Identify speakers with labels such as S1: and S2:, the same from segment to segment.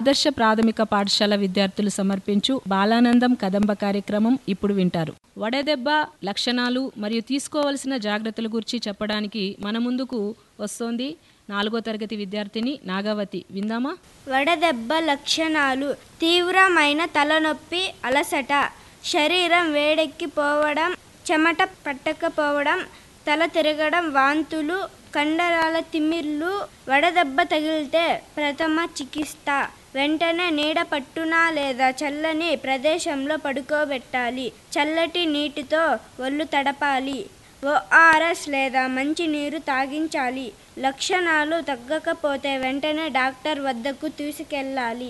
S1: ఆదర్శ ప్రాథమిక పాఠశాల విద్యార్థులు సమర్పించు బాలానందం కదంబ కార్యక్రమం ఇప్పుడు వింటారు వడదెబ్బ లక్షణాలు మరియు తీసుకోవలసిన జాగ్రత్తల గురించి చెప్పడానికి మన ముందుకు వస్తోంది నాలుగో తరగతి విద్యార్థిని నాగావతి విందామా
S2: వడదెబ్బ లక్షణాలు తీవ్రమైన తలనొప్పి అలసట శరీరం వేడెక్కిపోవడం చెమట పట్టకపోవడం తల తిరగడం వాంతులు కండరాల తిమ్మిర్లు వడదెబ్బ తగిలితే ప్రథమ చికిత్స వెంటనే నీడ పట్టున లేదా చల్లని ప్రదేశంలో పడుకోబెట్టాలి చల్లటి నీటితో ఒళ్ళు తడపాలి ఓఆర్ఎస్ లేదా మంచినీరు తాగించాలి లక్షణాలు తగ్గకపోతే వెంటనే డాక్టర్ వద్దకు తీసుకెళ్ళాలి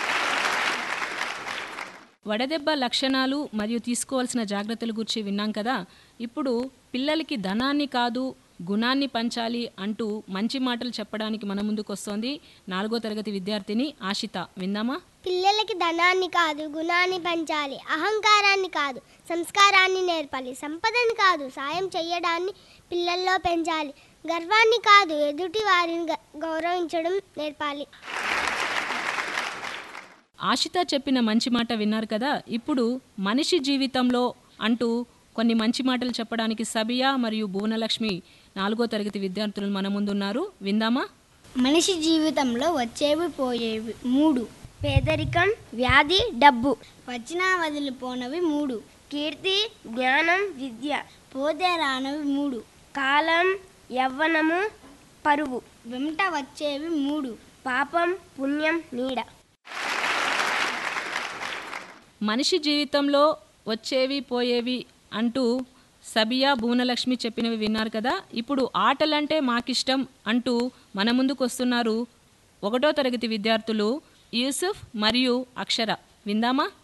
S1: వడదెబ్బ లక్షణాలు మరియు తీసుకోవాల్సిన జాగ్రత్తల గురించి విన్నాం కదా ఇప్పుడు పిల్లలకి ధనాన్ని కాదు గుణాన్ని పంచాలి అంటూ మంచి మాటలు చెప్పడానికి మన ముందుకు వస్తోంది నాలుగో తరగతి విద్యార్థిని ఆశిత విందామా
S3: పిల్లలకి ధనాన్ని కాదు గుణాన్ని పెంచాలి అహంకారాన్ని కాదు సంస్కారాన్ని నేర్పాలి సంపదని కాదు సాయం చేయడాన్ని పిల్లల్లో పెంచాలి గర్వాన్ని కాదు ఎదుటి వారిని గ- గౌరవించడం నేర్పాలి
S1: ఆశిత చెప్పిన మంచి మాట విన్నారు కదా ఇప్పుడు మనిషి జీవితంలో అంటూ కొన్ని మంచి మాటలు చెప్పడానికి సబియా మరియు భువనలక్ష్మి నాలుగో తరగతి విద్యార్థులు మన ముందున్నారు విందామా
S3: మనిషి జీవితంలో వచ్చేవి పోయేవి మూడు
S2: పేదరికం వ్యాధి డబ్బు
S3: వచ్చినా వదిలిపోనవి మూడు
S2: కీర్తి జ్ఞానం విద్య
S3: పోతే రానవి మూడు
S2: కాలం యవ్వనము పరువు
S3: వెంట వచ్చేవి మూడు
S2: పాపం పుణ్యం నీడ
S1: మనిషి జీవితంలో వచ్చేవి పోయేవి అంటూ సబియా భువనలక్ష్మి చెప్పినవి విన్నారు కదా ఇప్పుడు ఆటలంటే మాకిష్టం అంటూ మన ముందుకు వస్తున్నారు ఒకటో తరగతి విద్యార్థులు యూసుఫ్ మరియు అక్షర విందామా